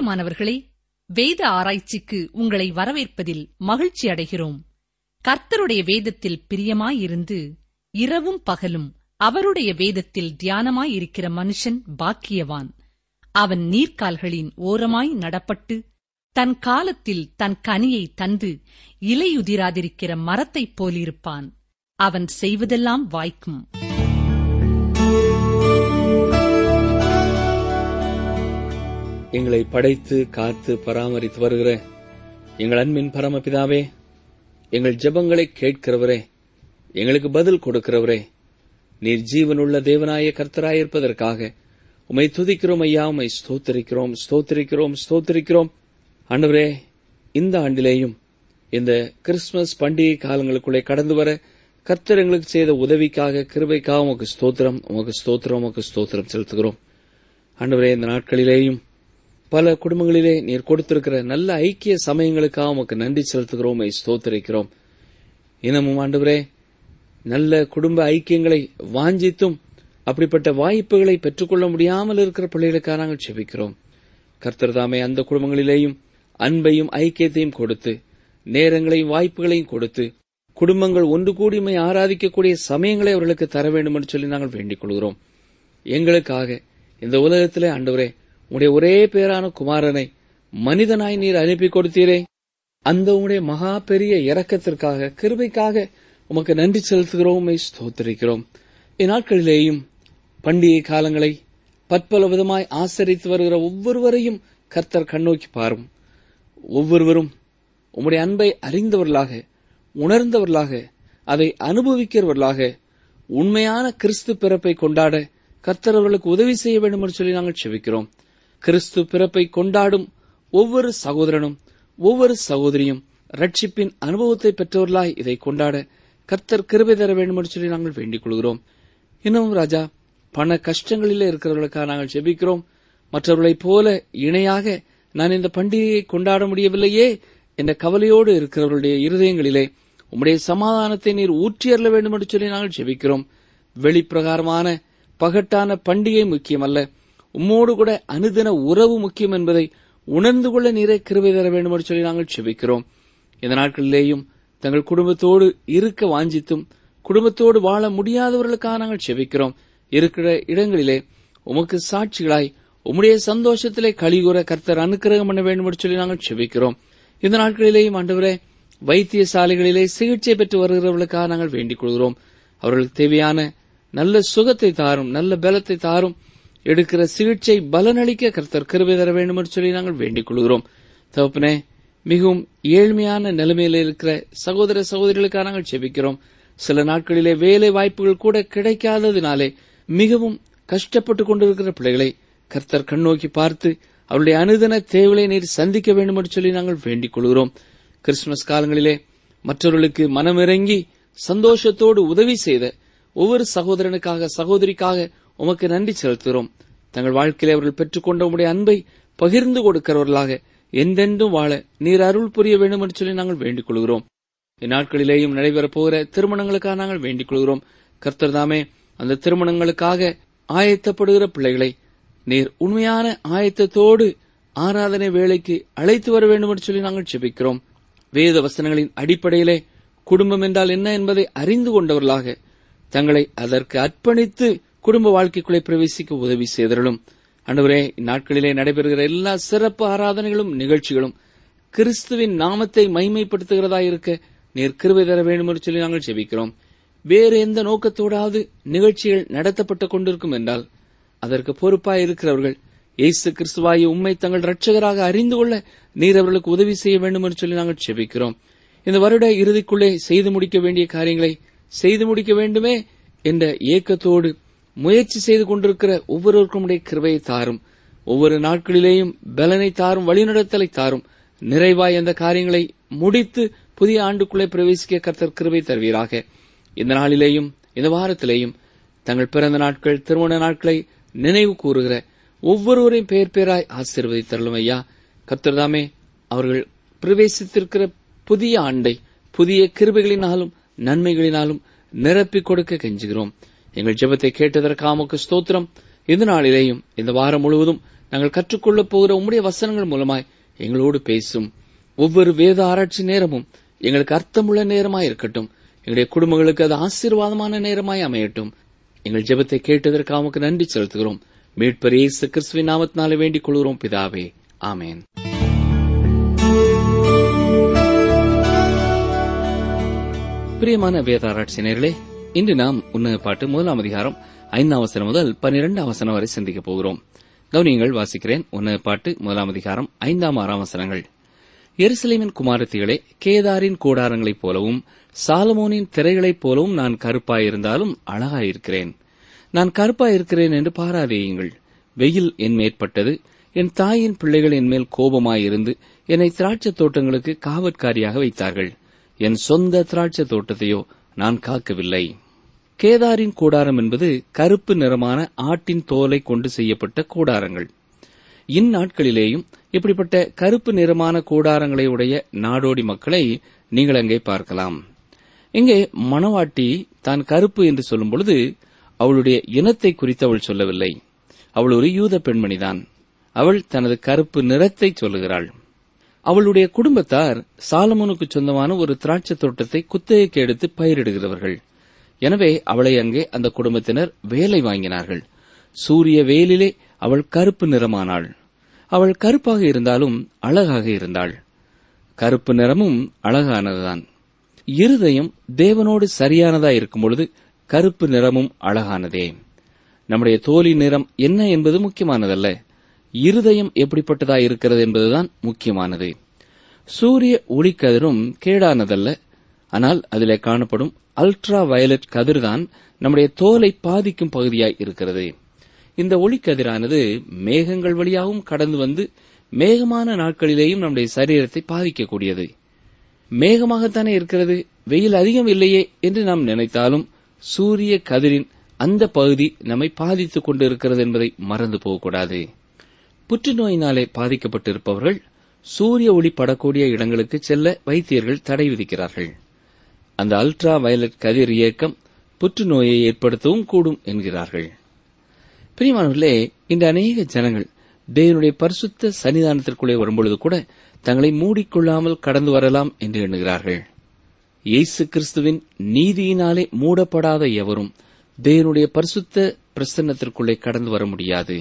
பிரியமானவர்களே வேத ஆராய்ச்சிக்கு உங்களை வரவேற்பதில் மகிழ்ச்சி அடைகிறோம் கர்த்தருடைய வேதத்தில் பிரியமாயிருந்து இரவும் பகலும் அவருடைய வேதத்தில் தியானமாயிருக்கிற மனுஷன் பாக்கியவான் அவன் நீர்க்கால்களின் ஓரமாய் நடப்பட்டு தன் காலத்தில் தன் கனியை தந்து இலையுதிராதிருக்கிற மரத்தைப் போலிருப்பான் அவன் செய்வதெல்லாம் வாய்க்கும் எங்களை படைத்து காத்து பராமரித்து வருகிற எங்கள் அன்பின் பரமபிதாவே எங்கள் ஜெபங்களை கேட்கிறவரே எங்களுக்கு பதில் கொடுக்கிறவரே நீர் ஜீவனுள்ள தேவனாய கர்த்தராயிருப்பதற்காக உமை துதிக்கிறோம் ஐயா உமை ஸ்தோத்திரிக்கிறோம் ஸ்தோத்திரிக்கிறோம் ஸ்தோத்திரிக்கிறோம் ஆண்டவரே இந்த ஆண்டிலேயும் இந்த கிறிஸ்துமஸ் பண்டிகை காலங்களுக்குள்ளே கடந்து வர கர்த்தர் எங்களுக்கு செய்த உதவிக்காக கிருபைக்காக உமக்கு ஸ்தோத்திரம் உமக்கு ஸ்தோத்திரம் உமக்கு ஸ்தோத்திரம் செலுத்துகிறோம் ஆண்டவரே இந்த நாட்களிலேயும் பல குடும்பங்களிலே நீர் கொடுத்திருக்கிற நல்ல ஐக்கிய சமயங்களுக்காக உமக்கு நன்றி செலுத்துகிறோம் உம்மை ஸ்தோத்திரிக்கிறோம் இனமும் ஆண்டவரே நல்ல குடும்ப ஐக்கியங்களை வாஞ்சித்தும் அப்படிப்பட்ட வாய்ப்புகளை பெற்றுக்கொள்ள முடியாமல் இருக்கிற பிள்ளைகளுக்காக நாங்கள் செபிக்கிறோம் கர்த்தர் தாமே அந்த குடும்பங்களிலேயும் அன்பையும் ஐக்கியத்தையும் கொடுத்து நேரங்களையும் வாய்ப்புகளையும் கொடுத்து குடும்பங்கள் ஒன்று கூடிமை ஆராதிக்கக்கூடிய சமயங்களை அவர்களுக்கு தர வேண்டும் என்று சொல்லி நாங்கள் வேண்டிக் கொள்கிறோம் எங்களுக்காக இந்த உலகத்திலே ஆண்டவரே உடைய ஒரே பேரான குமாரனை மனிதனாய் நீர் அனுப்பி கொடுத்தீரே அந்த உடைய மகா பெரிய இரக்கத்திற்காக கிருபைக்காக உமக்கு நன்றி செலுத்துகிறோம் உம்மை ஸ்தோத்திரிக்கிறோம் இந்நாட்களிலேயும் பண்டிகை காலங்களை பற்பல விதமாய் ஆசரித்து வருகிற ஒவ்வொருவரையும் கர்த்தர் கண்ணோக்கி பாரும் ஒவ்வொருவரும் உம்முடைய அன்பை அறிந்தவர்களாக உணர்ந்தவர்களாக அதை அனுபவிக்கிறவர்களாக உண்மையான கிறிஸ்து பிறப்பை கொண்டாட கர்த்தர் அவர்களுக்கு உதவி செய்ய வேண்டும் என்று சொல்லி நாங்கள் செபிக்கிறோம் கிறிஸ்து பிறப்பை கொண்டாடும் ஒவ்வொரு சகோதரனும் ஒவ்வொரு சகோதரியும் ரட்சிப்பின் அனுபவத்தை பெற்றவர்களாய் இதை கொண்டாட கர்த்தர் கிருபை தர வேண்டும் என்று சொல்லி நாங்கள் வேண்டிக் கொள்கிறோம் இன்னும் ராஜா பண கஷ்டங்களிலே இருக்கிறவர்களுக்காக நாங்கள் ஜெபிக்கிறோம் மற்றவர்களைப் போல இணையாக நான் இந்த பண்டிகையை கொண்டாட முடியவில்லையே என்ற கவலையோடு இருக்கிறவர்களுடைய இருதயங்களிலே உம்முடைய சமாதானத்தை நீர் ஊற்றியறல வேண்டும் என்று சொல்லி நாங்கள் ஜெபிக்கிறோம் வெளிப்பிரகாரமான பகட்டான பண்டிகை முக்கியமல்ல உம்மோடு கூட அனுதின உறவு முக்கியம் என்பதை உணர்ந்து கொள்ள நீரே கிருபை தர வேண்டும் என்று சொல்லி நாங்கள் செபிக்கிறோம் இந்த நாட்களிலேயும் தங்கள் குடும்பத்தோடு இருக்க வாஞ்சித்தும் குடும்பத்தோடு வாழ முடியாதவர்களுக்காக நாங்கள் செபிக்கிறோம் இருக்கிற இடங்களிலே உமக்கு சாட்சிகளாய் உம்முடைய சந்தோஷத்திலே கலிகூற கர்த்தர் அனுக்கிரகம் பண்ண வேண்டும் என்று சொல்லி நாங்கள் செபிக்கிறோம் இந்த நாட்களிலேயும் ஆண்டவரே வைத்தியசாலைகளிலே சிகிச்சை பெற்று வருகிறவர்களுக்காக நாங்கள் வேண்டிக் கொள்கிறோம் அவர்களுக்கு தேவையான நல்ல சுகத்தை தாரும் நல்ல பலத்தை தாரும் எடுக்கிற சிகிச்சை பலனளிக்க கர்த்தர் கிருபை தர வேண்டும் என்று சொல்லி நாங்கள் வேண்டிக் கொள்கிறோம் தகப்பனே மிகவும் ஏழ்மையான நிலைமையில இருக்கிற சகோதர சகோதரிகளுக்காக நாங்கள் செபிக்கிறோம் சில நாட்களிலே வேலை வாய்ப்புகள் கூட கிடைக்காததினாலே மிகவும் கஷ்டப்பட்டு கொண்டிருக்கிற பிள்ளைகளை கர்த்தர் கண்ணோக்கி பார்த்து அவருடைய அனுதின தேவையை நீர் சந்திக்க வேண்டும் என்று சொல்லி நாங்கள் வேண்டிக் கொள்கிறோம் கிறிஸ்துமஸ் காலங்களிலே மற்றவர்களுக்கு மனமிறங்கி சந்தோஷத்தோடு உதவி செய்த ஒவ்வொரு சகோதரனுக்காக சகோதரிக்காக உமக்கு நன்றி செலுத்துகிறோம் தங்கள் வாழ்க்கையிலே அவர்கள் பெற்றுக்கொண்ட உடைய அன்பை பகிர்ந்து கொடுக்கிறவர்களாக என்றென்றும் வாழ நீர் அருள் புரிய வேண்டும் என்று சொல்லி நாங்கள் வேண்டிக் கொள்கிறோம் இந்நாட்களிலேயும் நடைபெறப் போகிற திருமணங்களுக்காக நாங்கள் வேண்டிக் கொள்கிறோம் கர்த்தர் தாமே அந்த திருமணங்களுக்காக ஆயத்தப்படுகிற பிள்ளைகளை நீர் உண்மையான ஆயத்தத்தோடு ஆராதனை வேலைக்கு அழைத்து வர வேண்டும் என்று சொல்லி நாங்கள் செபிக்கிறோம் வேத வசனங்களின் அடிப்படையிலே குடும்பம் என்றால் என்ன என்பதை அறிந்து கொண்டவர்களாக தங்களை அதற்கு அர்ப்பணித்து குடும்ப வாழ்க்கைக்குள்ளே பிரவேசிக்க உதவி செய்தருளும் அன்றுவரே இந்நாட்களிலே நடைபெறுகிற எல்லா சிறப்பு ஆராதனைகளும் நிகழ்ச்சிகளும் கிறிஸ்துவின் நாமத்தை மைமைப்படுத்துகிறதா இருக்க நீர் கிருபை தர வேண்டும் என்று சொல்லி நாங்கள் ஜெபிக்கிறோம் வேறு எந்த நோக்கத்தோடாவது நிகழ்ச்சிகள் நடத்தப்பட்டுக் கொண்டிருக்கும் என்றால் அதற்கு பொறுப்பாய் இருக்கிறவர்கள் இயேசு கிறிஸ்துவாயை உண்மை தங்கள் இரட்சகராக அறிந்து கொள்ள நீர் அவர்களுக்கு உதவி செய்ய வேண்டும் என்று சொல்லி நாங்கள் செபிக்கிறோம் இந்த வருட இறுதிக்குள்ளே செய்து முடிக்க வேண்டிய காரியங்களை செய்து முடிக்க வேண்டுமே என்ற ஏக்கத்தோடு முயற்சி செய்து கொண்டிருக்கிற ஒவ்வொருவருக்கும் உடைய கிருபையை தாரும் ஒவ்வொரு நாட்களிலேயும் பலனை தாரும் வழிநடத்தலை தாரும் நிறைவாய் அந்த காரியங்களை முடித்து புதிய ஆண்டுக்குள்ளே பிரவேசிக்க கர்த்தர் கிருபை தருவீராக இந்த நாளிலேயும் இந்த வாரத்திலேயும் தங்கள் பிறந்த நாட்கள் திருமண நாட்களை நினைவு கூறுகிற ஒவ்வொருவரையும் பெயர் பெயராய் ஆசீர்வதித்தருளும் ஐயா கர்த்தர்தாமே அவர்கள் பிரவேசித்திருக்கிற புதிய ஆண்டை புதிய கிருபைகளினாலும் நன்மைகளினாலும் நிரப்பிக் கொடுக்க கெஞ்சுகிறோம் எங்கள் ஜெபத்தை கேட்டதற்காக உமக்கு ஸ்தோத்திரம் இந்த நாளிலேயும் இந்த வாரம் முழுவதும் நாங்கள் கற்றுக்கொள்ளப் போகிற உம்முடைய வசனங்கள் மூலமாய் எங்களோடு பேசும் ஒவ்வொரு வேத ஆராய்ச்சி நேரமும் எங்களுக்கு அர்த்தமுள்ள நேரமாய் இருக்கட்டும் எங்களுடைய குடும்பங்களுக்கு அது ஆசீர்வாதமான நேரமாய் அமையட்டும் எங்கள் ஜெபத்தை கேட்டதற்காக உமக்கு நன்றி செலுத்துகிறோம் மீட்பர் இயேசு கிறிஸ்துவின் நாமத்தினாலே வேண்டிக் கொள்கிறோம் பிதாவே ஆமென் பிரியமான வேதாராய்ச்சி நேர்களே இன்று நாம் உன்னத பாட்டு முதலாம் அதிகாரம் ஐந்தாம் வசனம் முதல் பன்னிரெண்டாம் வசனம் வரை சிந்திக்கப் போகிறோம் கவனியங்கள் வாசிக்கிறேன் உன்னத பாட்டு முதலாம் அதிகாரம் ஐந்தாம் ஆறாம் வசனங்கள் எருசலேமின் குமாரத்திகளே கேதாரின் கூடாரங்களைப் போலவும் சாலமோனின் திரைகளைப் போலவும் நான் கருப்பாயிருந்தாலும் அழகாயிருக்கிறேன் நான் கருப்பாயிருக்கிறேன் என்று பாராதேயுங்கள் வெயில் என் மேற்பட்டது என் தாயின் பிள்ளைகள் என் மேல் கோபமாயிருந்து என்னை திராட்சைத் தோட்டங்களுக்கு காவற்காரியாக வைத்தார்கள் என் சொந்த திராட்சைத் தோட்டத்தையோ நான் காக்கவில்லை கேதாரின் கூடாரம் என்பது கருப்பு நிறமான ஆட்டின் தோலை கொண்டு செய்யப்பட்ட கூடாரங்கள் இந்நாட்களிலேயும் இப்படிப்பட்ட கருப்பு நிறமான கூடாரங்களை உடைய நாடோடி மக்களை நீங்கள் அங்கே பார்க்கலாம் இங்கே மணவாட்டி தான் கருப்பு என்று சொல்லும் பொழுது அவளுடைய இனத்தை குறித்து அவள் சொல்லவில்லை அவள் ஒரு யூத பெண்மணிதான் அவள் தனது கருப்பு நிறத்தை சொல்லுகிறாள் அவளுடைய குடும்பத்தார் சாலமோனுக்கு சொந்தமான ஒரு திராட்சை தோட்டத்தை குத்தகைக்கு எடுத்து பயிரிடுகிறவர்கள் எனவே அவளை அங்கே அந்த குடும்பத்தினர் வேலை வாங்கினார்கள் சூரிய வேலிலே அவள் கருப்பு நிறமானாள் அவள் கருப்பாக இருந்தாலும் அழகாக இருந்தாள் கருப்பு நிறமும் அழகானதுதான் இருதயம் தேவனோடு சரியானதா இருக்கும் பொழுது கருப்பு நிறமும் அழகானதே நம்முடைய தோலி நிறம் என்ன என்பது முக்கியமானதல்ல இருதயம் எப்படிப்பட்டதா இருக்கிறது என்பதுதான் முக்கியமானது சூரிய ஒளிக்கதிரும் கேடானதல்ல ஆனால் அதிலே காணப்படும் அல்ட்ரா வயலட் கதிர்தான் நம்முடைய தோலை பாதிக்கும் பகுதியாய் இருக்கிறது இந்த ஒளிக்கதிரானது மேகங்கள் வழியாகவும் கடந்து வந்து மேகமான நாட்களிலேயும் நம்முடைய சரீரத்தை பாதிக்கக்கூடியது மேகமாகத்தானே இருக்கிறது வெயில் அதிகம் இல்லையே என்று நாம் நினைத்தாலும் சூரிய கதிரின் அந்த பகுதி நம்மை பாதித்துக் கொண்டு இருக்கிறது என்பதை மறந்து போகக்கூடாது புற்றுநோயினாலே பாதிக்கப்பட்டிருப்பவர்கள் சூரிய ஒளி படக்கூடிய இடங்களுக்கு செல்ல வைத்தியர்கள் தடை விதிக்கிறார்கள் அந்த அல்ட்ரா வயலட் கதிர் இயக்கம் புற்றுநோயை ஏற்படுத்தவும் கூடும் என்கிறார்கள் பிரியமானவர்களே இந்த அநேக ஜனங்கள் தேவனுடைய பரிசுத்த சன்னிதானத்திற்குள்ளே வரும்பொழுது கூட தங்களை மூடிக்கொள்ளாமல் கடந்து வரலாம் என்று எண்ணுகிறார்கள் இயேசு கிறிஸ்துவின் நீதியினாலே மூடப்படாத எவரும் தேவனுடைய பரிசுத்த பிரசன்னத்திற்குள்ளே கடந்து வர முடியாது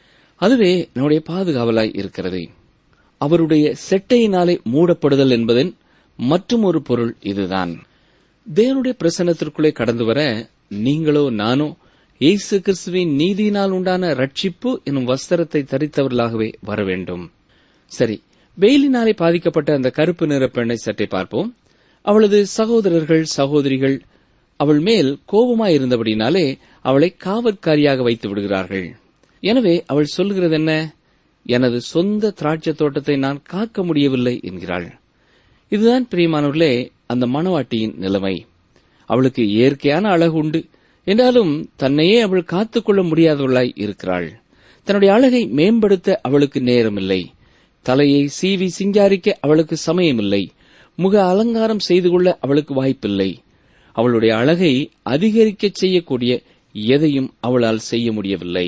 அதுவே நம்முடைய பாதுகாவலாய் இருக்கிறது அவருடைய செட்டையினாலே மூடப்படுதல் என்பதன் மற்றும் ஒரு பொருள் இதுதான் தேவனுடைய பிரசன்னத்திற்குள்ளே கடந்து வர நீங்களோ நானோ இயேசு கிறிஸ்துவின் நீதியினால் உண்டான ரட்சிப்பு என்னும் வஸ்திரத்தை தரித்தவர்களாகவே வர வேண்டும் சரி வெயிலினாலே பாதிக்கப்பட்ட அந்த கருப்பு நிற பெண்ணை சற்றே பார்ப்போம் அவளது சகோதரர்கள் சகோதரிகள் அவள் மேல் கோபமாயிருந்தபடினாலே அவளை காவற்காரியாக வைத்து விடுகிறார்கள் எனவே அவள் சொல்கிறது என்ன எனது சொந்த திராட்சை தோட்டத்தை நான் காக்க முடியவில்லை என்கிறாள் இதுதான் பிரியமானவர்களே அந்த மணவாட்டியின் நிலைமை அவளுக்கு இயற்கையான அழகு உண்டு என்றாலும் தன்னையே அவள் காத்துக்கொள்ள முடியாதவளாய் இருக்கிறாள் தன்னுடைய அழகை மேம்படுத்த அவளுக்கு நேரமில்லை தலையை சீவி சிங்காரிக்க அவளுக்கு சமயமில்லை முக அலங்காரம் செய்து கொள்ள அவளுக்கு வாய்ப்பில்லை அவளுடைய அழகை அதிகரிக்கச் செய்யக்கூடிய எதையும் அவளால் செய்ய முடியவில்லை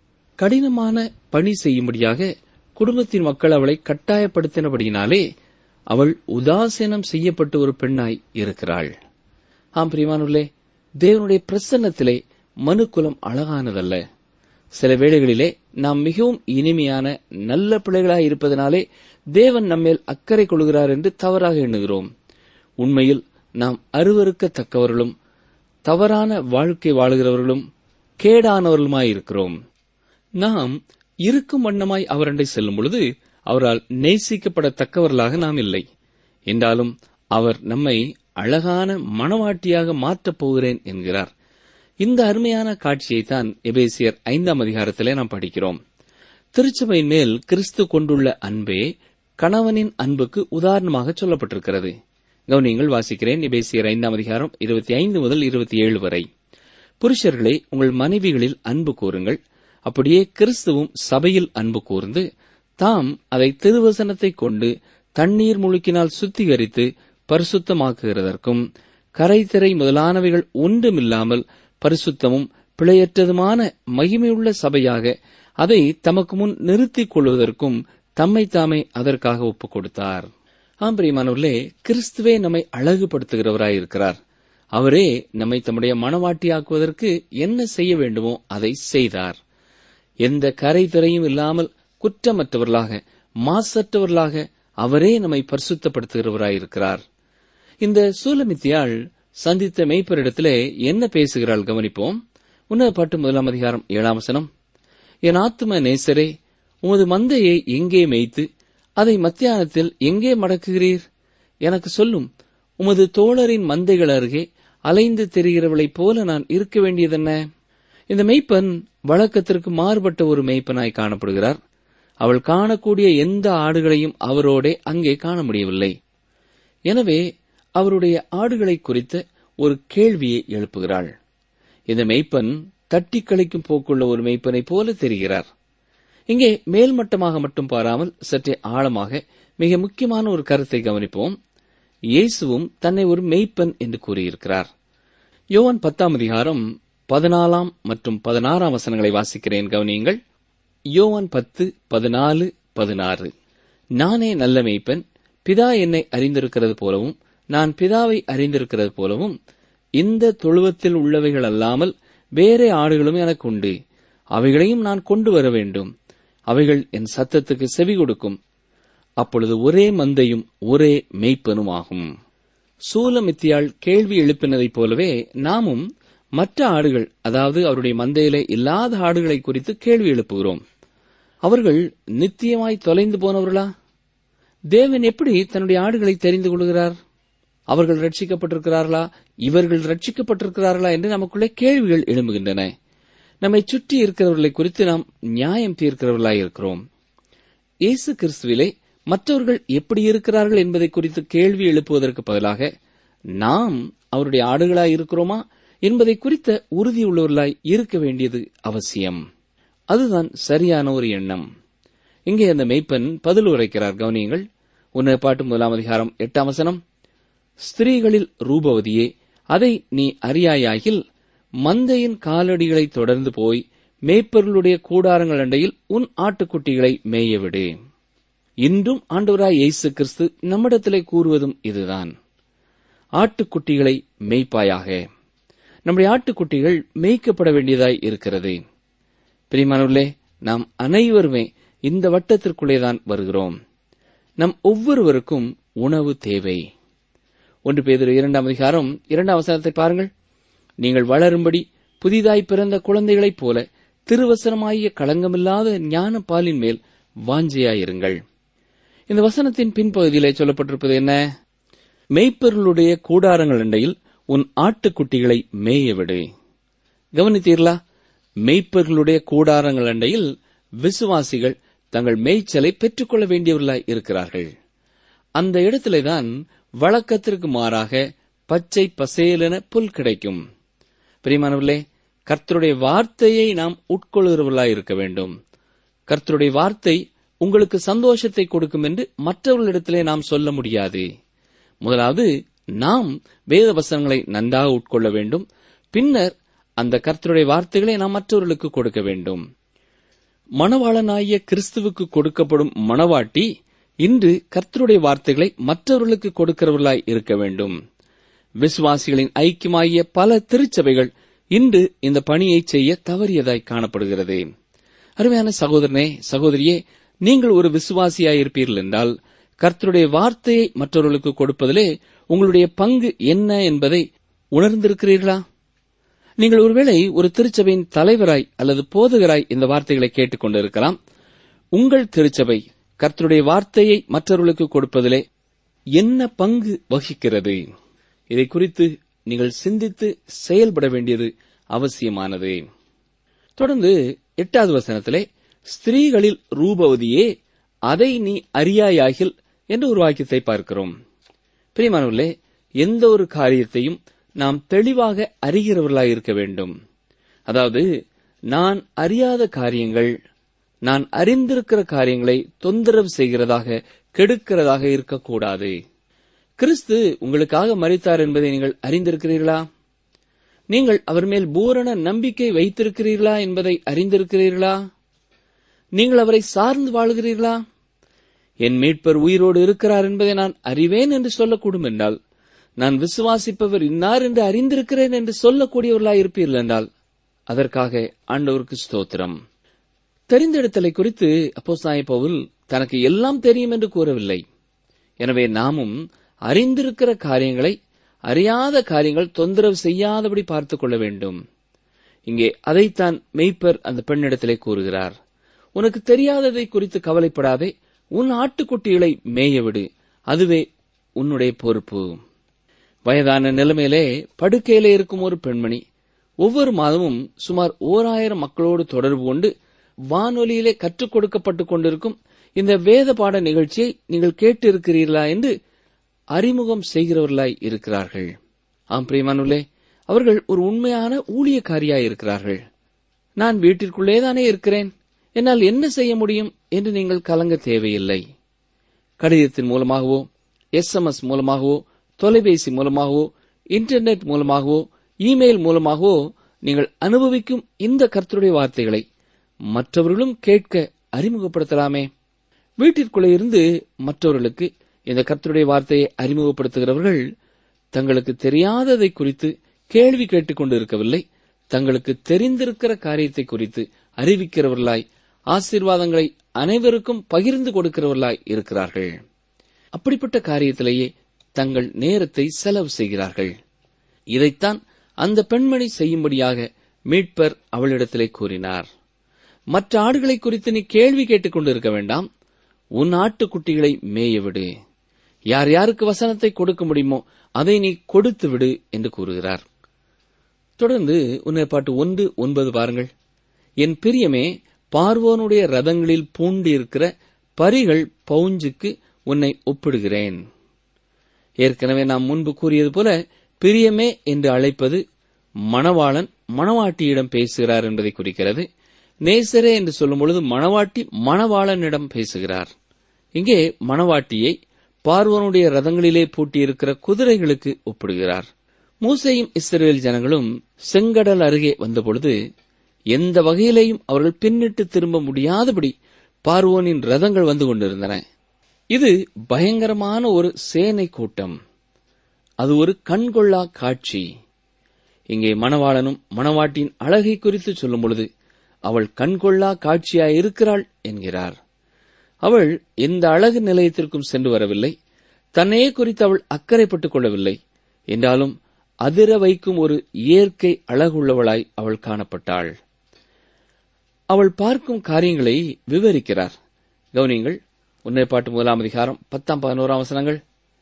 கடினமான பணி செய்யும்படியாக குடும்பத்தின் மக்கள் அவளை கட்டாயப்படுத்தினபடியினாலே அவள் உதாசீனம் செய்யப்பட்ட ஒரு பெண்ணாய் இருக்கிறாள் ஆம் பிரிமானுள்ளே தேவனுடைய பிரசன்னத்திலே மனுக்குலம் அழகானதல்ல சில வேளைகளிலே நாம் மிகவும் இனிமையான நல்ல பிள்ளைகளாய் இருப்பதனாலே தேவன் நம்மேல் அக்கறை கொள்கிறார் என்று தவறாக எண்ணுகிறோம் உண்மையில் நாம் அருவருக்கத்தக்கவர்களும் தவறான வாழ்க்கை வாழுகிறவர்களும் கேடானவர்களுமாயிருக்கிறோம் நாம் இருக்கும் வண்ணமாய் அவரண்டை செல்லும் பொழுது அவரால் நேசிக்கப்படத்தக்கவர்களாக நாம் இல்லை என்றாலும் அவர் நம்மை அழகான மணவாட்டியாக மாற்றப் போகிறேன் என்கிறார் இந்த அருமையான காட்சியைத்தான் எபேசியர் ஐந்தாம் அதிகாரத்திலே நாம் படிக்கிறோம் திருச்சபையின் மேல் கிறிஸ்து கொண்டுள்ள அன்பே கணவனின் அன்புக்கு உதாரணமாக சொல்லப்பட்டிருக்கிறது கவனியங்கள் வாசிக்கிறேன் எபேசியர் ஐந்தாம் அதிகாரம் இருபத்தி ஐந்து முதல் இருபத்தி ஏழு வரை புருஷர்களே உங்கள் மனைவிகளில் அன்பு கூறுங்கள் அப்படியே கிறிஸ்துவும் சபையில் அன்பு கூர்ந்து தாம் அதை திருவசனத்தைக் கொண்டு தண்ணீர் முழுக்கினால் சுத்திகரித்து பரிசுத்தமாக்குகிறதற்கும் கரைதிரை முதலானவைகள் ஒன்றுமில்லாமல் பரிசுத்தமும் பிழையற்றதுமான மகிமையுள்ள சபையாக அதை தமக்கு முன் நிறுத்திக் கொள்வதற்கும் தம்மை தாமே அதற்காக ஒப்புக் கொடுத்தார் ஆம் பிரியமானவர்களே கிறிஸ்துவே நம்மை அழகுபடுத்துகிறவராயிருக்கிறார் அவரே நம்மை தம்முடைய மனவாட்டியாக்குவதற்கு என்ன செய்ய வேண்டுமோ அதை செய்தார் எந்த கரை திரையும் இல்லாமல் குற்றமற்றவர்களாக மாசற்றவர்களாக அவரே நம்மை பரிசுத்தப்படுத்துகிறவராயிருக்கிறார் இந்த சூலமித்தியாள் சந்தித்த மெய்ப்பரிடத்திலே என்ன பேசுகிறாள் கவனிப்போம் உன்னத பாட்டு முதலாம் அதிகாரம் ஏழாம் வசனம் என் ஆத்தும நேசரே உமது மந்தையை எங்கே மேய்த்து அதை மத்தியானத்தில் எங்கே மடக்குகிறீர் எனக்கு சொல்லும் உமது தோழரின் மந்தைகள் அருகே அலைந்து தெரிகிறவளைப் போல நான் இருக்க வேண்டியதென்ன இந்த மெய்ப்பன் வழக்கத்திற்கு மாறுபட்ட ஒரு மெய்ப்பனாய் காணப்படுகிறார் அவள் காணக்கூடிய எந்த ஆடுகளையும் அவரோடே அங்கே காண முடியவில்லை எனவே அவருடைய ஆடுகளை குறித்த ஒரு கேள்வியை எழுப்புகிறாள் இந்த மெய்ப்பன் தட்டி கழிக்கும் போக்குள்ள ஒரு மெய்ப்பனைப் போல தெரிகிறார் இங்கே மேல்மட்டமாக மட்டும் பாராமல் சற்றே ஆழமாக மிக முக்கியமான ஒரு கருத்தை கவனிப்போம் இயேசுவும் தன்னை ஒரு மெய்ப்பன் என்று கூறியிருக்கிறார் யோவான் பத்தாம் அதிகாரம் பதினாலாம் மற்றும் பதினாறாம் வசனங்களை வாசிக்கிறேன் கவனியுங்கள் யோவான் பத்து பதினாலு பதினாறு நானே நல்ல மெய்ப்பன் பிதா என்னை அறிந்திருக்கிறது போலவும் நான் பிதாவை அறிந்திருக்கிறது போலவும் இந்த தொழுவத்தில் உள்ளவைகள் அல்லாமல் வேறே ஆடுகளும் எனக்கு உண்டு அவைகளையும் நான் கொண்டு வர வேண்டும் அவைகள் என் சத்தத்துக்கு செவி கொடுக்கும் அப்பொழுது ஒரே மந்தையும் ஒரே மெய்ப்பனும் ஆகும் சூலமித்தியாள் கேள்வி எழுப்பினதைப் போலவே நாமும் மற்ற ஆடுகள் அதாவது அவருடைய மந்தையிலே இல்லாத ஆடுகளை குறித்து கேள்வி எழுப்புகிறோம் அவர்கள் நித்தியமாய் தொலைந்து போனவர்களா தேவன் எப்படி தன்னுடைய ஆடுகளை தெரிந்து கொள்கிறார் அவர்கள் ரட்சிக்கப்பட்டிருக்கிறார்களா இவர்கள் ரட்சிக்கப்பட்டிருக்கிறார்களா என்று நமக்குள்ளே கேள்விகள் எழும்புகின்றன நம்மை சுற்றி இருக்கிறவர்களை குறித்து நாம் நியாயம் தீர்க்கிறவர்களாய் இருக்கிறோம் இயேசு கிறிஸ்துவிலே மற்றவர்கள் எப்படி இருக்கிறார்கள் என்பதை குறித்து கேள்வி எழுப்புவதற்கு பதிலாக நாம் அவருடைய ஆடுகளாய் இருக்கிறோமா என்பதை குறித்த உறுதியுள்ளவர்களாய் இருக்க வேண்டியது அவசியம் அதுதான் சரியான ஒரு எண்ணம் இங்கே அந்த மெய்ப்பன் பதில் உரைக்கிறார் கவனியங்கள் உன்னை பாட்டு முதலாம் அதிகாரம் எட்டாம் வசனம் ஸ்திரீகளில் ரூபவதியே அதை நீ அறியாயாகில் மந்தையின் காலடிகளை தொடர்ந்து போய் மேய்ப்பர்களுடைய கூடாரங்கள் அண்டையில் உன் ஆட்டுக்குட்டிகளை மேயவிடு இன்றும் ஆண்டவராய் இயேசு கிறிஸ்து நம்மிடத்திலே கூறுவதும் இதுதான் ஆட்டுக்குட்டிகளை மேய்ப்பாயாக நம்முடைய ஆட்டுக்குட்டிகள் மேய்க்கப்பட வேண்டியதாய் இருக்கிறது பிரிமானவர்களே நாம் அனைவருமே இந்த வட்டத்திற்குள்ளேதான் வருகிறோம் நம் ஒவ்வொருவருக்கும் உணவு தேவை ஒன்று பேதர் இரண்டாம் அதிகாரம் இரண்டாம் வசனத்தை பாருங்கள் நீங்கள் வளரும்படி புதிதாய் பிறந்த குழந்தைகளைப் போல திருவசனமாகிய களங்கமில்லாத ஞான பாலின் மேல் வாஞ்சையாயிருங்கள் இந்த வசனத்தின் பின்பகுதியிலே சொல்லப்பட்டிருப்பது என்ன மெய்ப்பொருளுடைய கூடாரங்கள் அண்டையில் உன் ஆட்டுக்குட்டிகளை மேயவிடு கவனித்தீர்களா மெய்ப்பர்களுடைய கூடாரங்கள் அண்டையில் விசுவாசிகள் தங்கள் மேய்ச்சலை பெற்றுக்கொள்ள வேண்டியவர்களாய் இருக்கிறார்கள் அந்த இடத்திலேதான் வழக்கத்திற்கு மாறாக பச்சை பசேலென புல் கிடைக்கும் பிரியமானவர்களே கர்த்தருடைய வார்த்தையை நாம் உட்கொள்கிறவர்களாய் இருக்க வேண்டும் கர்த்தருடைய வார்த்தை உங்களுக்கு சந்தோஷத்தை கொடுக்கும் என்று மற்றவர்களிடத்திலே நாம் சொல்ல முடியாது முதலாவது நாம் வேத வசனங்களை நன்றாக உட்கொள்ள வேண்டும் பின்னர் அந்த கர்த்தருடைய வார்த்தைகளை நாம் மற்றவர்களுக்கு கொடுக்க வேண்டும் மணவாளனாகிய கிறிஸ்துவுக்கு கொடுக்கப்படும் மணவாட்டி இன்று கர்த்தருடைய வார்த்தைகளை மற்றவர்களுக்கு கொடுக்கிறவர்களாய் இருக்க வேண்டும் விசுவாசிகளின் ஐக்கியமாகிய பல திருச்சபைகள் இன்று இந்த பணியை செய்ய தவறியதாய் காணப்படுகிறது அருமையான சகோதரனே சகோதரியே நீங்கள் ஒரு விசுவாசியாய் இருப்பீர்கள் என்றால் கர்த்தருடைய வார்த்தையை மற்றவர்களுக்கு கொடுப்பதிலே உங்களுடைய பங்கு என்ன என்பதை உணர்ந்திருக்கிறீர்களா நீங்கள் ஒருவேளை ஒரு திருச்சபையின் தலைவராய் அல்லது போதகராய் இந்த வார்த்தைகளை கேட்டுக் கொண்டிருக்கலாம் உங்கள் திருச்சபை கர்த்தருடைய வார்த்தையை மற்றவர்களுக்கு கொடுப்பதிலே என்ன பங்கு வகிக்கிறது இதை குறித்து நீங்கள் சிந்தித்து செயல்பட வேண்டியது அவசியமானது தொடர்ந்து எட்டாவது வசனத்திலே ஸ்திரீகளில் ரூபவதியே அதை நீ அறியாயாகில் என்று ஒரு வாக்கியத்தை பார்க்கிறோம் பிரியமானவர்களே எந்த ஒரு காரியத்தையும் நாம் தெளிவாக அறிகிறவர்களாய் இருக்க வேண்டும் அதாவது நான் அறியாத காரியங்கள் நான் அறிந்திருக்கிற காரியங்களை தொந்தரவு செய்கிறதாக கெடுக்கிறதாக இருக்கக்கூடாது கிறிஸ்து உங்களுக்காக மறித்தார் என்பதை நீங்கள் அறிந்திருக்கிறீர்களா நீங்கள் அவர் மேல் பூரண நம்பிக்கை வைத்திருக்கிறீர்களா என்பதை அறிந்திருக்கிறீர்களா நீங்கள் அவரை சார்ந்து வாழுகிறீர்களா என் மீட்பர் உயிரோடு இருக்கிறார் என்பதை நான் அறிவேன் என்று சொல்லக்கூடும் என்றால் நான் விசுவாசிப்பவர் இன்னார் என்று அறிந்திருக்கிறேன் என்று சொல்லக்கூடியவர்களாய் இருப்பீர்கள் என்றால் அதற்காக ஆண்டவருக்கு ஸ்தோத்திரம் தெரிந்தெடுத்தலை குறித்து அப்போஸ்தாய பவுல் தனக்கு எல்லாம் தெரியும் என்று கூறவில்லை எனவே நாமும் அறிந்திருக்கிற காரியங்களை அறியாத காரியங்கள் தொந்தரவு செய்யாதபடி பார்த்துக் கொள்ள வேண்டும் இங்கே அதைத்தான் மெய்ப்பர் அந்த பெண்ணிடத்திலே கூறுகிறார் உனக்கு தெரியாததை குறித்து கவலைப்படாதே உன் ஆட்டுக்குட்டிகளை மேயவிடு அதுவே உன்னுடைய பொறுப்பு வயதான நிலைமையிலே படுக்கையிலே இருக்கும் ஒரு பெண்மணி ஒவ்வொரு மாதமும் சுமார் ஓராயிரம் மக்களோடு தொடர்பு கொண்டு வானொலியிலே கற்றுக் கொடுக்கப்பட்டுக் கொண்டிருக்கும் இந்த வேத பாட நிகழ்ச்சியை நீங்கள் கேட்டு இருக்கிறீர்களா என்று அறிமுகம் செய்கிறவர்களாய் இருக்கிறார்கள் ஆம் பிரியமானுள்ளே அவர்கள் ஒரு உண்மையான ஊழியக்காரியாய் இருக்கிறார்கள் நான் வீட்டிற்குள்ளேதானே இருக்கிறேன் என்னால் என்ன செய்ய முடியும் என்று நீங்கள் கலங்க தேவையில்லை கடிதத்தின் மூலமாகவோ எஸ்எம்எஸ் மூலமாகவோ தொலைபேசி மூலமாகவோ இன்டர்நெட் மூலமாகவோ இமெயில் மூலமாகவோ நீங்கள் அனுபவிக்கும் இந்த கர்த்தருடைய வார்த்தைகளை மற்றவர்களும் கேட்க அறிமுகப்படுத்தலாமே வீட்டிற்குள்ளே இருந்து மற்றவர்களுக்கு இந்த கர்த்தருடைய வார்த்தையை அறிமுகப்படுத்துகிறவர்கள் தங்களுக்கு தெரியாததை குறித்து கேள்வி கேட்டுக் கொண்டு இருக்கவில்லை தங்களுக்கு தெரிந்திருக்கிற காரியத்தை குறித்து அறிவிக்கிறவர்களாய் ஆசீர்வாதங்களை அனைவருக்கும் பகிர்ந்து கொடுக்கிறவர்களாய் இருக்கிறார்கள் அப்படிப்பட்ட காரியத்திலேயே தங்கள் நேரத்தை செலவு செய்கிறார்கள் இதைத்தான் அந்த பெண்மணி செய்யும்படியாக மீட்பர் அவளிடத்திலே கூறினார் மற்ற ஆடுகளை குறித்து நீ கேள்வி கேட்டுக் கொண்டிருக்க வேண்டாம் உன் ஆட்டுக்குட்டிகளை மேயவிடு யார் யாருக்கு வசனத்தை கொடுக்க முடியுமோ அதை நீ கொடுத்து விடு என்று கூறுகிறார் தொடர்ந்து உன்னை பாட்டு ஒன்று ஒன்பது பாருங்கள் என் பிரியமே பார்வோனுடைய ரதங்களில் பூண்டிருக்கிற பரிகள் பவுஞ்சுக்கு உன்னை ஒப்பிடுகிறேன் ஏற்கனவே நாம் முன்பு கூறியது போல பிரியமே என்று அழைப்பது மணவாளன் மணவாட்டியிடம் பேசுகிறார் என்பதை குறிக்கிறது நேசரே என்று சொல்லும் பொழுது மணவாட்டி மணவாளனிடம் பேசுகிறார் இங்கே மணவாட்டியை பார்வனுடைய ரதங்களிலே பூட்டியிருக்கிற குதிரைகளுக்கு ஒப்பிடுகிறார் மூசையும் இஸ்ரேல் ஜனங்களும் செங்கடல் அருகே வந்தபொழுது எந்த வகையிலேயும் அவர்கள் பின்னிட்டு திரும்ப முடியாதபடி பார்வோனின் ரதங்கள் வந்து கொண்டிருந்தன இது பயங்கரமான ஒரு சேனை கூட்டம் அது ஒரு கண்கொள்ளா காட்சி இங்கே மணவாளனும் மணவாட்டின் அழகை குறித்து சொல்லும் பொழுது அவள் கண்கொள்ளா காட்சியாய் இருக்கிறாள் என்கிறார் அவள் எந்த அழகு நிலையத்திற்கும் சென்று வரவில்லை தன்னையே குறித்து அவள் அக்கறைப்பட்டுக் கொள்ளவில்லை என்றாலும் அதிர வைக்கும் ஒரு இயற்கை அழகுள்ளவளாய் அவள் காணப்பட்டாள் அவள் பார்க்கும் காரியங்களை விவரிக்கிறார் கவனியங்கள் உன்னை பாட்டு முதலாம் அதிகாரம் பத்தாம் பதினோராம் வசனங்கள்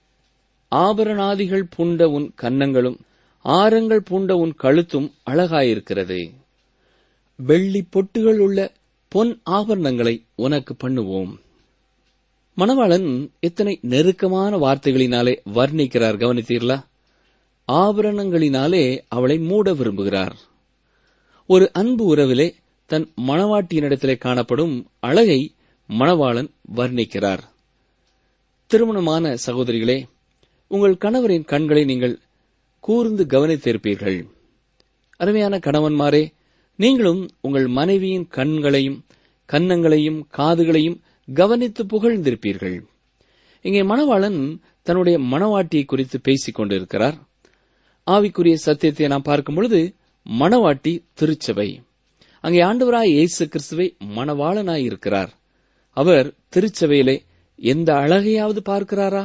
ஆபரணாதிகள் பூண்ட உன் கன்னங்களும் ஆரங்கள் பூண்ட உன் கழுத்தும் அழகாயிருக்கிறது வெள்ளி பொட்டுகள் உள்ள பொன் ஆபரணங்களை உனக்கு பண்ணுவோம் மணவாளன் எத்தனை நெருக்கமான வார்த்தைகளினாலே வர்ணிக்கிறார் கவனித்தீர்களா ஆபரணங்களினாலே அவளை மூட விரும்புகிறார் ஒரு அன்பு உறவிலே தன் மணவாட்டியினிடத்திலே காணப்படும் அழகை மணவாளன் வர்ணிக்கிறார் திருமணமான சகோதரிகளே உங்கள் கணவரின் கண்களை நீங்கள் கூர்ந்து கவனித்திருப்பீர்கள் அருமையான கணவன்மாரே நீங்களும் உங்கள் மனைவியின் கண்களையும் கன்னங்களையும் காதுகளையும் கவனித்து புகழ்ந்திருப்பீர்கள் இங்கே மணவாளன் தன்னுடைய மணவாட்டியை குறித்து பேசிக் கொண்டிருக்கிறார் ஆவிக்குரிய சத்தியத்தை நாம் பார்க்கும் பொழுது மணவாட்டி திருச்சபை அங்கே ஆண்டவராய் இயேசு கிறிஸ்துவை மணவாளனாய் இருக்கிறார் அவர் திருச்சபையிலே எந்த அழகையாவது பார்க்கிறாரா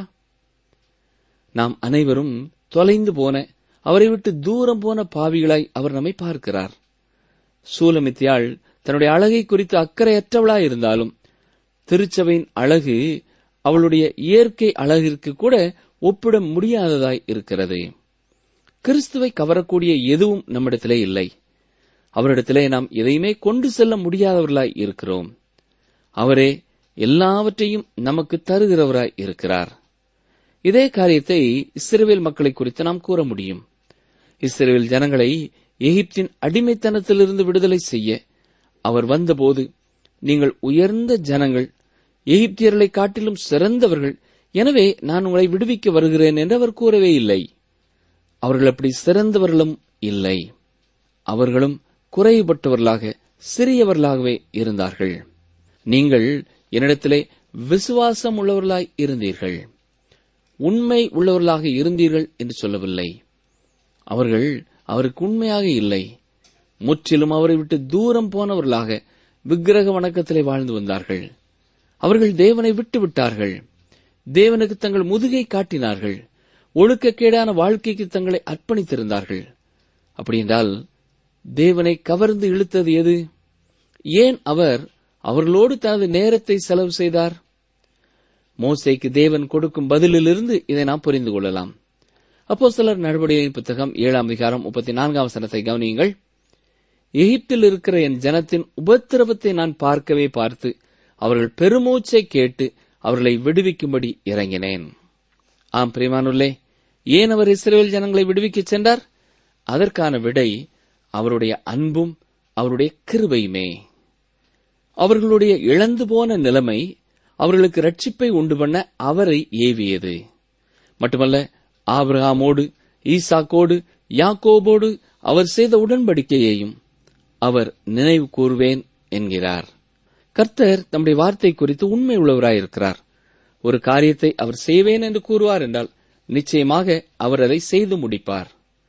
நாம் அனைவரும் தொலைந்து போன அவரை விட்டு தூரம் போன பாவிகளாய் அவர் நம்மை பார்க்கிறார் சூலமித்தியாள் தன்னுடைய அழகை குறித்து அக்கறையற்றவளாய் இருந்தாலும் திருச்சபையின் அழகு அவளுடைய இயற்கை அழகிற்கு கூட ஒப்பிட முடியாததாய் இருக்கிறது கிறிஸ்துவை கவரக்கூடிய எதுவும் நம்மிடத்திலே இல்லை அவரிடத்திலே நாம் எதையுமே கொண்டு செல்ல முடியாதவர்களாய் இருக்கிறோம் அவரே எல்லாவற்றையும் நமக்கு தருகிறவராய் இருக்கிறார் இதே காரியத்தை இஸ்ரேல் மக்களை குறித்து நாம் கூற முடியும் இஸ்ரேல் ஜனங்களை எகிப்தின் அடிமைத்தனத்திலிருந்து விடுதலை செய்ய அவர் வந்தபோது நீங்கள் உயர்ந்த ஜனங்கள் எகிப்தியர்களை காட்டிலும் சிறந்தவர்கள் எனவே நான் உங்களை விடுவிக்க வருகிறேன் என்று அவர் கூறவே இல்லை அவர்கள் அப்படி சிறந்தவர்களும் இல்லை அவர்களும் குறைபட்டவர்களாக சிறியவர்களாகவே இருந்தார்கள் நீங்கள் என்னிடத்திலே விசுவாசம் உள்ளவர்களாய் இருந்தீர்கள் உண்மை உள்ளவர்களாக இருந்தீர்கள் என்று சொல்லவில்லை அவர்கள் அவருக்கு உண்மையாக இல்லை முற்றிலும் அவரை விட்டு தூரம் போனவர்களாக விக்கிரக வணக்கத்திலே வாழ்ந்து வந்தார்கள் அவர்கள் தேவனை விட்டு விட்டார்கள் தேவனுக்கு தங்கள் முதுகை காட்டினார்கள் ஒழுக்கக்கேடான வாழ்க்கைக்கு தங்களை அர்ப்பணித்திருந்தார்கள் அப்படி என்றால் தேவனை கவர்ந்து இழுத்தது எது ஏன் அவர் அவர்களோடு தனது நேரத்தை செலவு செய்தார் மோசைக்கு தேவன் கொடுக்கும் பதிலிலிருந்து இதை நாம் புரிந்து கொள்ளலாம் அப்போ சிலர் நடவடிக்கையின் புத்தகம் ஏழாம் அதிகாரம் முப்பத்தி நான்காம் வசனத்தை கவனியுங்கள் எகிப்தில் இருக்கிற என் ஜனத்தின் உபத்திரவத்தை நான் பார்க்கவே பார்த்து அவர்கள் பெருமூச்சை கேட்டு அவர்களை விடுவிக்கும்படி இறங்கினேன் ஆம் பிரிமானுள்ளே ஏன் அவர் இஸ்ரேல் ஜனங்களை விடுவிக்கச் சென்றார் அதற்கான விடை அவருடைய அன்பும் அவருடைய கிருபையுமே அவர்களுடைய இழந்து போன நிலைமை அவர்களுக்கு ரட்சிப்பை உண்டு பண்ண அவரை ஏவியது மட்டுமல்ல ஆபிரகாமோடு ஈசாக்கோடு யாக்கோபோடு அவர் செய்த உடன்படிக்கையையும் அவர் நினைவு கூறுவேன் என்கிறார் கர்த்தர் தம்முடைய வார்த்தை குறித்து உண்மை உள்ளவராயிருக்கிறார் ஒரு காரியத்தை அவர் செய்வேன் என்று கூறுவார் என்றால் நிச்சயமாக அவர் அதை செய்து முடிப்பார்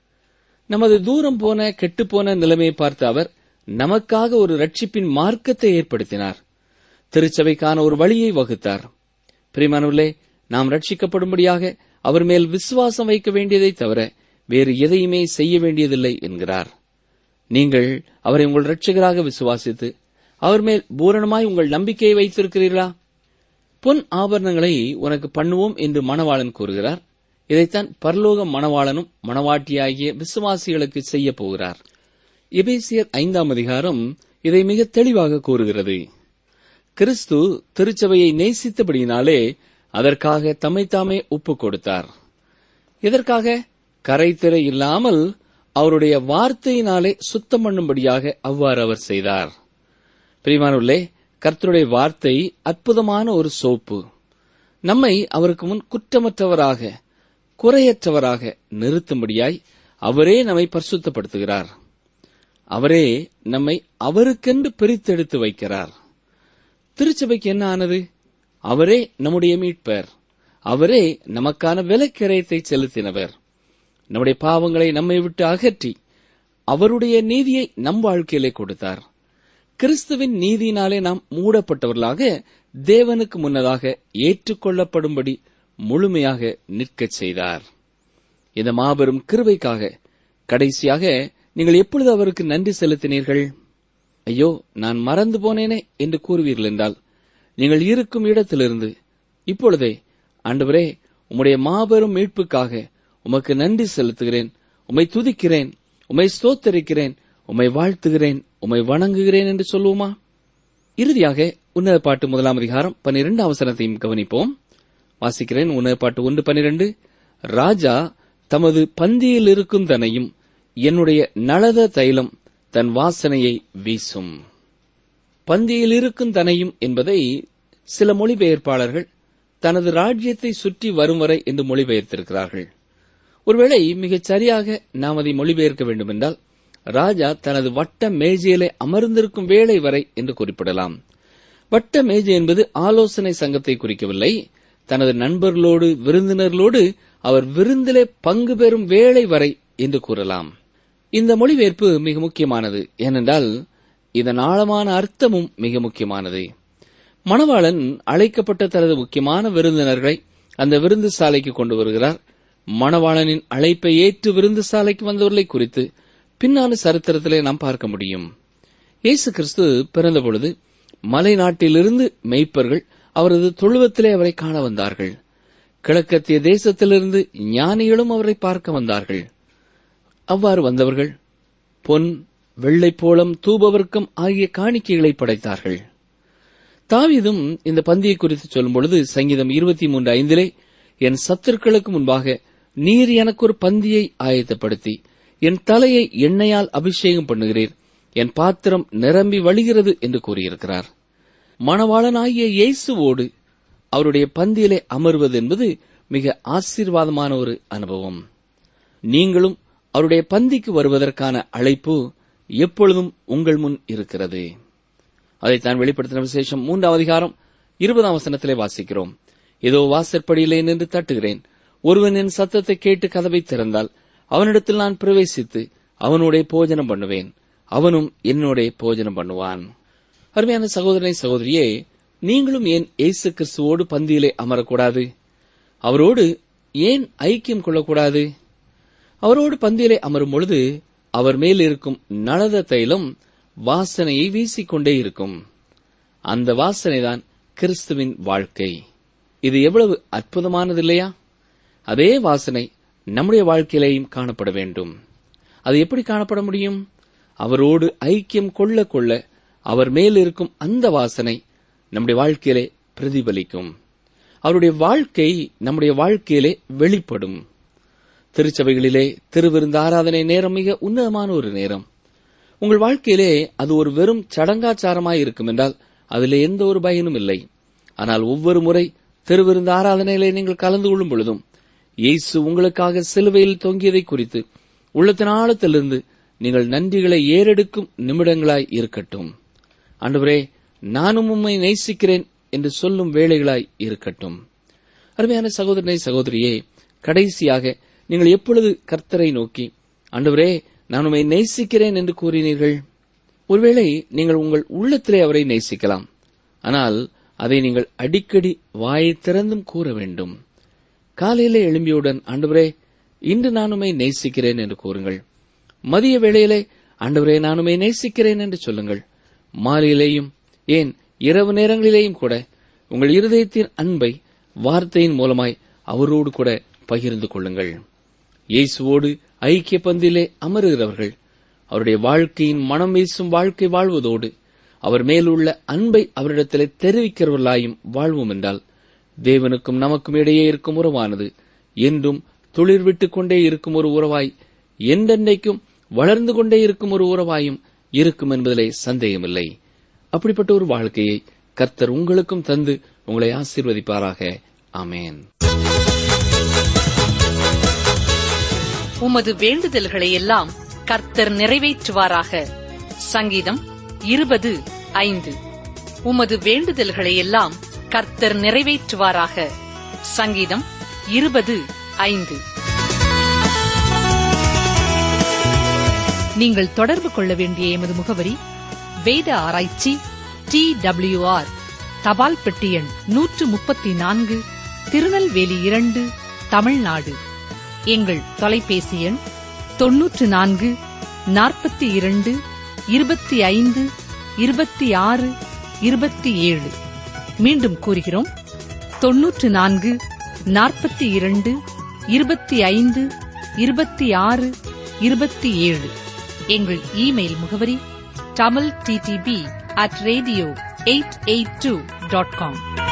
நமது தூரம் போன கெட்டுப்போன நிலைமையை பார்த்த அவர் நமக்காக ஒரு ரட்சிப்பின் மார்க்கத்தை ஏற்படுத்தினார் திருச்சபைக்கான ஒரு வழியை வகுத்தார் பிரிமானுள்ளே நாம் ரட்சிக்கப்படும்படியாக அவர் மேல் விசுவாசம் வைக்க வேண்டியதை தவிர வேறு எதையுமே செய்ய வேண்டியதில்லை என்கிறார் நீங்கள் அவரை உங்கள் ரட்சகராக விசுவாசித்து அவர் மேல் பூரணமாய் உங்கள் நம்பிக்கையை வைத்திருக்கிறீர்களா பொன் ஆபரணங்களை உனக்கு பண்ணுவோம் என்று மணவாளன் கூறுகிறார் இதைத்தான் பரலோக மணவாளனும் மணவாட்டியாகிய விசுவாசிகளுக்கு செய்ய போகிறார் எபேசியர் ஐந்தாம் அதிகாரம் இதை மிக தெளிவாக கூறுகிறது கிறிஸ்து திருச்சபையை நேசித்தபடியினாலே அதற்காக தம்மைத்தாமே ஒப்புக் கொடுத்தார் இதற்காக கரைத்திரை இல்லாமல் அவருடைய வார்த்தையினாலே சுத்தம் பண்ணும்படியாக அவ்வாறு அவர் செய்தார் பிரிமானுள்ளே கர்த்தருடைய வார்த்தை அற்புதமான ஒரு சோப்பு நம்மை அவருக்கு முன் குற்றமற்றவராக குறையற்றவராக நிறுத்தும்படியாய் அவரே நம்மை பரிசுத்தப்படுத்துகிறார் அவரே நம்மை அவருக்கென்று பிரித்தெடுத்து வைக்கிறார் திருச்சபைக்கு என்ன ஆனது அவரே நம்முடைய மீட்பர் அவரே நமக்கான விலைக்கிரயத்தை செலுத்தினவர் நம்முடைய பாவங்களை நம்மை விட்டு அகற்றி அவருடைய நீதியை நம் வாழ்க்கையிலே கொடுத்தார் கிறிஸ்துவின் நீதியினாலே நாம் மூடப்பட்டவர்களாக தேவனுக்கு முன்னதாக ஏற்றுக்கொள்ளப்படும்படி முழுமையாக நிற்கச் செய்தார் இந்த மாபெரும் கிருபைக்காக கடைசியாக நீங்கள் எப்பொழுது அவருக்கு நன்றி செலுத்தினீர்கள் ஐயோ நான் மறந்து போனேனே என்று கூறுவீர்கள் என்றால் நீங்கள் இருக்கும் இடத்திலிருந்து இப்பொழுதே ஆண்டவரே உம்முடைய மாபெரும் மீட்புக்காக உமக்கு நன்றி செலுத்துகிறேன் உம்மை துதிக்கிறேன் உம்மை ஸ்தோத்தரிக்கிறேன் உம்மை வாழ்த்துகிறேன் உம்மை வணங்குகிறேன் என்று சொல்லுவோமா இறுதியாக உன்னத பாட்டு முதலாம் அதிகாரம் பன்னிரண்டு அவசரத்தையும் கவனிப்போம் வாசிக்கிறேன் உன்னத பாட்டு ஒன்று பன்னிரண்டு ராஜா தமது பந்தியில் இருக்கும் தனையும் என்னுடைய நளத தைலம் தன் வாசனையை வீசும் பந்தியில் இருக்கும் தனையும் என்பதை சில மொழிபெயர்ப்பாளர்கள் தனது ராஜ்யத்தை சுற்றி வரும் வரை என்று மொழிபெயர்த்திருக்கிறார்கள் ஒருவேளை மிகச் சரியாக நாம் அதை மொழிபெயர்க்க வேண்டுமென்றால் ராஜா தனது வட்ட மேஜையிலே அமர்ந்திருக்கும் வேளை வரை என்று குறிப்பிடலாம் வட்ட மேஜை என்பது ஆலோசனை சங்கத்தை குறிக்கவில்லை தனது நண்பர்களோடு விருந்தினர்களோடு அவர் விருந்திலே பங்கு பெறும் வேளை வரை என்று கூறலாம் இந்த மொழிபெயர்ப்பு மிக முக்கியமானது ஏனென்றால் இதன் ஆழமான அர்த்தமும் மிக முக்கியமானது மணவாளன் அழைக்கப்பட்ட தனது முக்கியமான விருந்தினர்களை அந்த விருந்து சாலைக்கு கொண்டு வருகிறார் மணவாளனின் அழைப்பை ஏற்று விருந்து சாலைக்கு வந்தவர்களை குறித்து பின்னான சரித்திரத்திலே நாம் பார்க்க முடியும் இயேசு கிறிஸ்து பிறந்தபொழுது மலை நாட்டிலிருந்து மெய்ப்பர்கள் அவரது தொழுவத்திலே அவரை காண வந்தார்கள் கிழக்கத்திய தேசத்திலிருந்து ஞானிகளும் அவரை பார்க்க வந்தார்கள் அவ்வாறு வந்தவர்கள் பொன் வெள்ளைப்போளம் தூபவர்க்கம் ஆகிய காணிக்கைகளை படைத்தார்கள் தாவீதும் இந்த பந்தியை குறித்து சொல்லும் பொழுது சங்கீதம் இருபத்தி மூன்று ஐந்திலே என் சத்துருக்களுக்கு முன்பாக நீர் எனக்கு ஒரு பந்தியை ஆயத்தப்படுத்தி என் தலையை எண்ணெயால் அபிஷேகம் பண்ணுகிறீர் என் பாத்திரம் நிரம்பி வழிகிறது என்று கூறியிருக்கிறார் மணவாளனாகிய இயேசுவோடு அவருடைய பந்தியிலே அமர்வது என்பது மிக ஆசீர்வாதமான ஒரு அனுபவம் நீங்களும் அவருடைய பந்திக்கு வருவதற்கான அழைப்பு எப்பொழுதும் உங்கள் முன் இருக்கிறது அதைத்தான் வெளிப்படுத்தின விசேஷம் மூன்றாம் அதிகாரம் இருபதாம் வசனத்திலே வாசிக்கிறோம் இதோ வாசற்படியிலே நின்று தட்டுகிறேன் ஒருவன் என் சத்தத்தை கேட்டு கதவை திறந்தால் அவனிடத்தில் நான் பிரவேசித்து அவனுடைய போஜனம் பண்ணுவேன் அவனும் என்னுடைய போஜனம் பண்ணுவான் அருமையான சகோதரனை சகோதரியே நீங்களும் ஏன் இயேசு கிறிஸ்துவோடு பந்தியிலே அமரக்கூடாது அவரோடு ஏன் ஐக்கியம் கொள்ளக்கூடாது அவரோடு பந்தியிலே அமரும் பொழுது அவர் மேல் இருக்கும் நலத தைலம் வாசனையை வீசிக்கொண்டே இருக்கும் அந்த வாசனைதான் கிறிஸ்துவின் வாழ்க்கை இது எவ்வளவு அற்புதமானது இல்லையா அதே வாசனை நம்முடைய வாழ்க்கையிலேயும் காணப்பட வேண்டும் அது எப்படி காணப்பட முடியும் அவரோடு ஐக்கியம் கொள்ள கொள்ள அவர் மேல் இருக்கும் அந்த வாசனை நம்முடைய வாழ்க்கையிலே பிரதிபலிக்கும் அவருடைய வாழ்க்கை நம்முடைய வாழ்க்கையிலே வெளிப்படும் திருச்சபைகளிலே திருவிருந்த ஆராதனை நேரம் மிக உன்னதமான ஒரு நேரம் உங்கள் வாழ்க்கையிலே அது ஒரு வெறும் சடங்காச்சாரமாய் இருக்கும் என்றால் அதிலே எந்த ஒரு பயனும் இல்லை ஆனால் ஒவ்வொரு முறை திருவிருந்த ஆராதனையிலே நீங்கள் கலந்து கொள்ளும் பொழுதும் இயேசு உங்களுக்காக சிலுவையில் தொங்கியதை குறித்து உள்ளத்தின் ஆழத்திலிருந்து நீங்கள் நன்றிகளை ஏறெடுக்கும் நிமிடங்களாய் இருக்கட்டும் ஆண்டவரே நானும் உம்மை நேசிக்கிறேன் என்று சொல்லும் வேளைகளாய் இருக்கட்டும் அருமையான சகோதரனை சகோதரியே கடைசியாக நீங்கள் எப்பொழுது கர்த்தரை நோக்கி ஆண்டவரே நான் உம்மை நேசிக்கிறேன் என்று கூறினீர்கள் ஒருவேளை நீங்கள் உங்கள் உள்ளத்திலே அவரை நேசிக்கலாம் ஆனால் அதை நீங்கள் அடிக்கடி வாயை திறந்தும் கூற வேண்டும் காலையிலே எழும்பியவுடன் ஆண்டவரே இன்று நான் உம்மை நேசிக்கிறேன் என்று கூறுங்கள் மதிய வேளையிலே ஆண்டவரே நான் உம்மை நேசிக்கிறேன் என்று சொல்லுங்கள் மாலையிலேயும் ஏன் இரவு நேரங்களிலேயும் கூட உங்கள் இருதயத்தின் அன்பை வார்த்தையின் மூலமாய் அவரோடு கூட பகிர்ந்து கொள்ளுங்கள் இயேசுவோடு ஐக்கிய பந்திலே அமருகிறவர்கள் அவருடைய வாழ்க்கையின் மனம் வீசும் வாழ்க்கை வாழ்வதோடு அவர் மேலுள்ள அன்பை அவரிடத்திலே தெரிவிக்கிறவர்களாயும் வாழ்வோம் என்றால் தேவனுக்கும் நமக்கும் இடையே இருக்கும் உறவானது என்றும் துளிர் விட்டுக் கொண்டே இருக்கும் ஒரு உறவாய் என்றென்றைக்கும் வளர்ந்து கொண்டே இருக்கும் ஒரு உறவாயும் இருக்கும் என்பதிலே சந்தேகமில்லை அப்படிப்பட்ட ஒரு வாழ்க்கையை கர்த்தர் உங்களுக்கும் தந்து உங்களை ஆசீர்வதிப்பாராக ஆமேன் உமது வேண்டுதல்களை எல்லாம் கர்த்தர் நிறைவேற்றுவாராக சங்கீதம் இருபது ஐந்து உமது வேண்டுதல்களை எல்லாம் கர்த்தர் நிறைவேற்றுவாராக சங்கீதம் இருபது ஐந்து நீங்கள் தொடர்பு கொள்ள வேண்டிய எமது முகவரி வேத ஆராய்ச்சி டி ஆர் தபால் பெட்டி எண் நூற்று முப்பத்தி நான்கு திருநெல்வேலி இரண்டு தமிழ்நாடு எங்கள் தொலைபேசி எண் தொன்னூற்று நான்கு நாற்பத்தி இரண்டு இருபத்தி ஐந்து இருபத்தி ஆறு இருபத்தி ஏழு மீண்டும் கூறுகிறோம் தொன்னூற்று நான்கு நாற்பத்தி இரண்டு இருபத்தி ஐந்து இருபத்தி ஆறு இருபத்தி ஏழு எங்கள் இமெயில் முகவரி Tamil DTP at radio eight eight two dot com